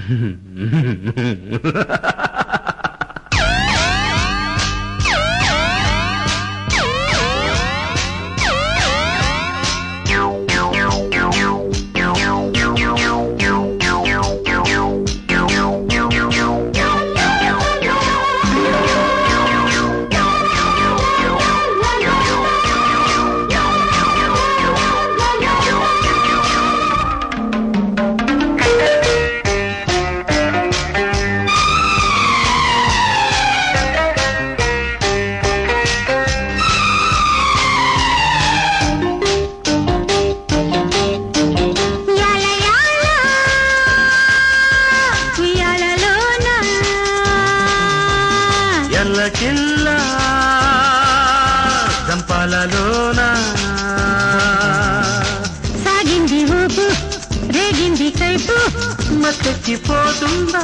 యాల యాల ఉయ్యాలలోన ఎల్లకిల్ల జంపాలలోన సాగింది ఊపు రేగింది కైపు మత్తెక్కిపోతుందా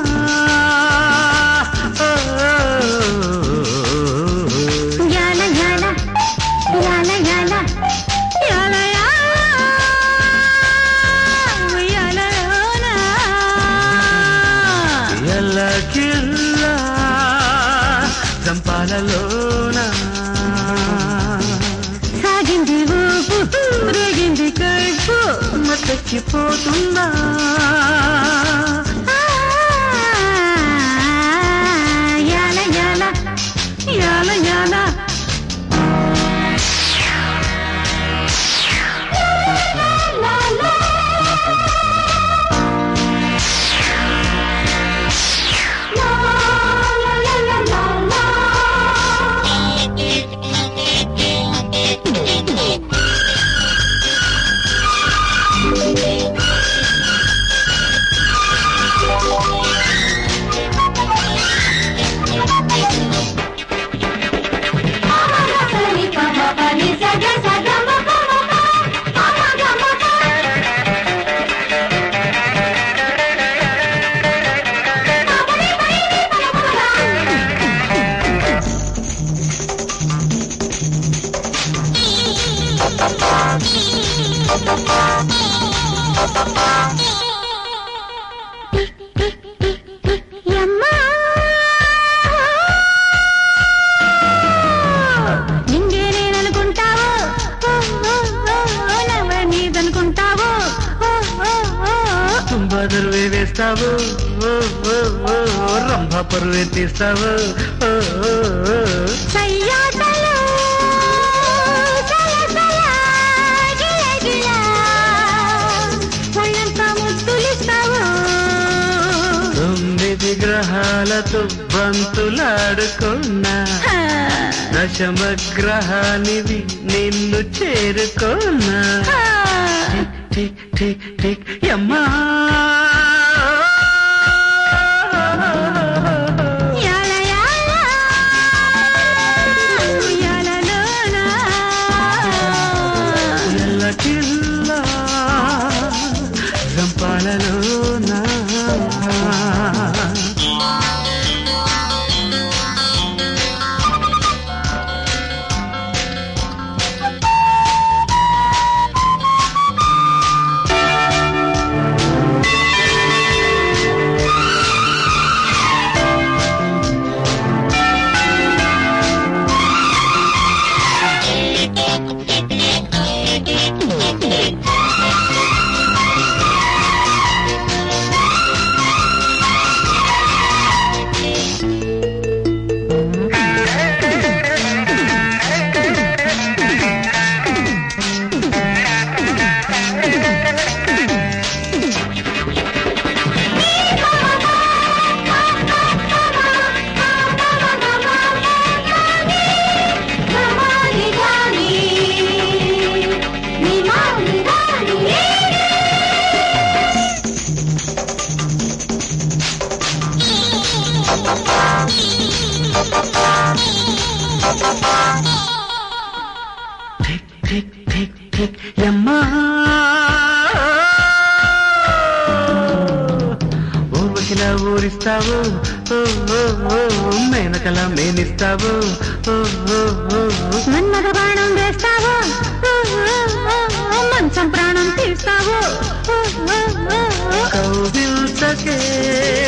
ఓ, యాల యాల యాల యాల యాల యాల ఉయ్యాలలోన ఎల్లకిల్ల జంపాలలోన సాగింది ఊపు రేగింది కైపు మత్తెక్కిపోతుందా యాల యాల యాల యాల యమ్మా నింగే నేననుకుంటావు ఓ, ఓ, ఓ, ఓ, నవ్వ నీదనుకుంటావు ఓ, ఓ, ఓ, ఓ. తుంబదరువే వేస్తావు ఓ, ఓ, ఓ, రంభ పరువే తీస్తావు ఓ, ఓ, ఓ. సయ్యాటలు సలసల గిలగిల ఒళ్ళంతా ముద్దులిస్తావు తొమ్మిది గ్రహాలతో బంతులాడుకున్నా హా. దశమ గ్రహానివి నిన్ను చేరుకున్నా హా. టిక్ టిక్ టిక్ యమ్మా యాల యాల ఉయ్యాలలోన. ఎల్లకిల్లా జంపాలలోనా టిక్ టిక్ టిక్ టిక్ యమ్మా ఊర్వశిలా ఊరిస్తావు ఓ, ఓ, ఓ, మేనకలా మేనిస్తావు ఓ, ఓ, ఓ, మన్మథ బాణం వేస్తావు ఓ, ఓ, ఓ, ఓ, మంచం ప్రాణం తీస్తావు ఓ, ఓ, ఓ, ఓ. కౌగిల్చకే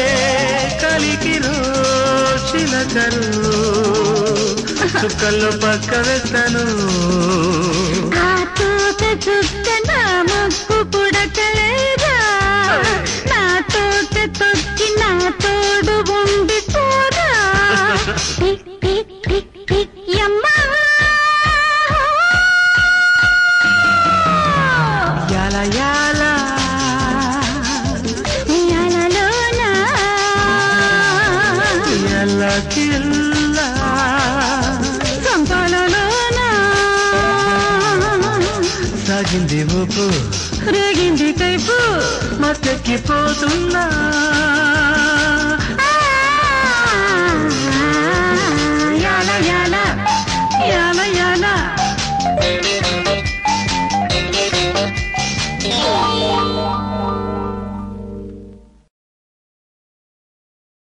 చక్కరు చుక్కల్లో పక్క వేస్తాను ఆ తోక చుక్క నా ముక్కు పుడకలేదా నా తోక తొక్కి నా తోడు ఉండి పోదా టిక్ టిక్ టిక్ టిక్ యమ్మా యాల యాల ఉయ్యాలలోనా ఎల్ల కిల్ల సంపాలలోనా సాగింది ఊపు రేగింది కైపు మత్తెక్కిపోతున్నా